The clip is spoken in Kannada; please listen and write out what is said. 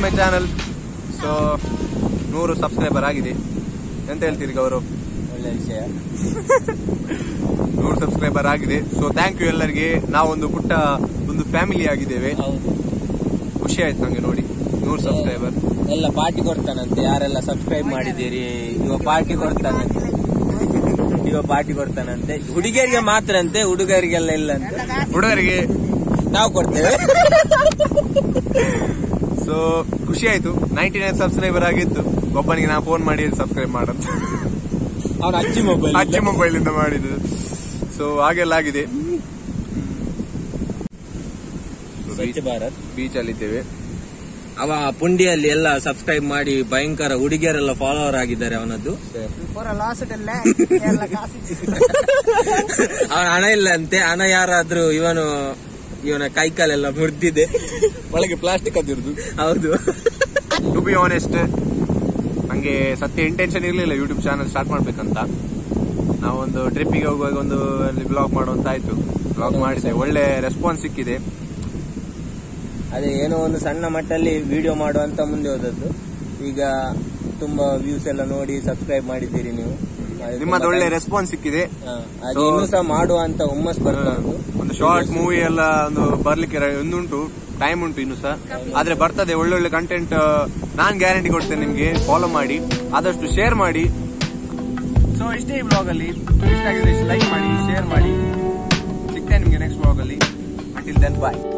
ಮೈ ಚಾನಲ್ ಸೊ ನೂರು ಸಬ್ಸ್ಕ್ರೈಬರ್ ಆಗಿದೆ ಎಂತ ಹೇಳ್ತೀರಿ ಗೌರವ್ ಒಳ್ಳೆ ವಿಷಯ ನೂರು ಸಬ್ಸ್ಕ್ರೈಬರ್ ಆಗಿದೆ ಸೊ ಥ್ಯಾಂಕ್ ಯು ಎಲ್ಲರಿಗೆ ನಾವೊಂದು ಪುಟ್ಟ ಒಂದು ಫ್ಯಾಮಿಲಿ ಆಗಿದ್ದೇವೆ ಹೌದು ಖುಷಿ ಆಯ್ತು ನಂಗೆ ನೋಡಿ ನೂರು ಸಬ್ಸ್ಕ್ರೈಬರ್ ಎಲ್ಲ ಪಾರ್ಟಿ ಕೊಡ್ತಾನಂತೆ ಯಾರೆಲ್ಲ ಸಬ್ಸ್ಕ್ರೈಬ್ ಮಾಡಿದ್ದೀರಿ ಇವ ಪಾರ್ಟಿ ಕೊಡ್ತಾನಂತೆ ಇವ ಪಾರ್ಟಿ ಕೊಡ್ತಾನಂತೆ ಹುಡುಗಿಯರಿಗೆ ಮಾತ್ರ ಅಂತೆ ಹುಡುಗರಿಗೆಲ್ಲ ಇಲ್ಲ ಅಂತೆ ಹುಡುಗರಿಗೆ ನಾವು ಕೊಡ್ತೇವೆ ಸೊ ಖುಷಿ ಆಯ್ತು ನೈಂಟಿ ನೈನ್ ಸಬ್ಸ್ಕ್ರೈಬರ್ ಆಗಿತ್ತು ಒಬ್ಬನಿಗೆ ನಾ ಫೋನ್ ಮಾಡಿ ಸಬ್ಸ್ಕ್ರೈಬ್ ಮಾಡಂತ ಅವನ ಅಜ್ಜಿ ಮೊಬೈಲ್ ಅಜ್ಜಿ ಮೊಬೈಲ್ ಇಂದ ಮಾಡಿದ್ದು ಸೊ ಹಾಗೆಲ್ಲ ಆಗಿದೆ ಸ್ವಚ್ಛ ಭಾರತ್ ಬೀಚ್ ಅಲ್ಲಿ ಇದ್ದೇವೆ ಅವ ಪುಂಡಿಯಲ್ಲಿ ಎಲ್ಲ ಸಬ್ಸ್ಕ್ರೈಬ್ ಮಾಡಿ ಭಯಂಕರ ಹುಡುಗಿಯರೆಲ್ಲ ಫಾಲೋವರ್ ಆಗಿದ್ದಾರೆ ಅವನದ್ದು ಅವನ ಹಣ ಇಲ್ಲ ಅಂತೆ ಹಣ ಯಾರಾದ್ರೂ ಇವನು ಇವನ ಕೈ ಕಾಲೆಲ್ಲ ಮುರಿದಿದೆ ಒಳಗೆ ಪ್ಲಾಸ್ಟಿಕ್ ಅದಿರುದು ಹೌದು ಟು ಬಿ ಆನೆಸ್ಟ್ ನಂಗೆ ಸತ್ಯ ಇಂಟೆನ್ಷನ್ ಇರಲಿಲ್ಲ ಯೂಟ್ಯೂಬ್ ಚಾನಲ್ ಸ್ಟಾರ್ಟ್ ಮಾಡ್ಬೇಕಂತ ನಾವೊಂದು ಟ್ರಿಪ್ಪಿಗೆ ಹೋಗುವಾಗ ಒಂದು ಅಲ್ಲಿ ಬ್ಲಾಗ್ ಮಾಡುವಂತ ಆಯ್ತು ಬ್ಲಾಗ್ ಮಾಡಿದೆ ಒಳ್ಳೆ ರೆಸ್ಪಾನ್ಸ್ ಸಿಕ್ಕಿದೆ ಅದೇ ಏನೋ ಒಂದು ಸಣ್ಣ ಮಟ್ಟಲ್ಲಿ ವಿಡಿಯೋ ಮಾಡುವಂತ ಮುಂದೆ ಹೋದದ್ದು ಈಗ ತುಂಬಾ ವ್ಯೂಸ್ ಎಲ್ಲ ನೋಡಿ ಸಬ್ಸ್ಕ್ರೈಬ್ ಮಾಡಿದ್ದೀರಿ ನೀವು ಅದು ನಿಮ್ಮದು ತುಂಬಾ ಒಳ್ಳೆ thanks. ರೆಸ್ಪಾನ್ಸ್ ಸಿಕ್ಕಿದೆ ಹಾ, ಅದು So- ಇನ್ನೂ ಸಹ ಮಾಡುವಂತ ಹುಮ್ಮಸ್ ಬರ್ತಾ ಉಂಟು ಒಂದು ಶಾರ್ಟ್ ಮೂವಿ ಎಲ್ಲ ಒಂದು ಬರ್ಲಿಕ್ಕೆ ರ- ಒಂದುಂಟು ಟೈಮ್ ಉಂಟು ಇನ್ನು ಸಹ ಆದ್ರೆ ಬರ್ತದೆ ಒಳ್ಳೊಳ್ಳೆ ಕಂಟೆಂಟ್ ನಾನ್ ಗ್ಯಾರಂಟಿ ಕೊಡ್ತೇನೆ ನಿಮ್ಗೆ ಫಾಲೋ ಮಾಡಿ ಆದಷ್ಟು ಶೇರ್ ಮಾಡಿ ಸೊ ಇಷ್ಟೇ ಈ ಬ್ಲಾಗ್ ಅಲ್ಲಿ ಇಷ್ಟ ಆಗಿದ್ರೆ ಲೈಕ್ ಮಾಡಿ ಶೇರ್ ಮಾಡಿ ಸಿಗ್ತೇನೆ ನಿಮ್ಗೆ ನೆಕ್ಸ್ಟ್ ಬ್ಲಾಗ್ ಅಲ್ಲಿ ಅಂಟಿಲ್ ದೆನ್ ಬಾಯ್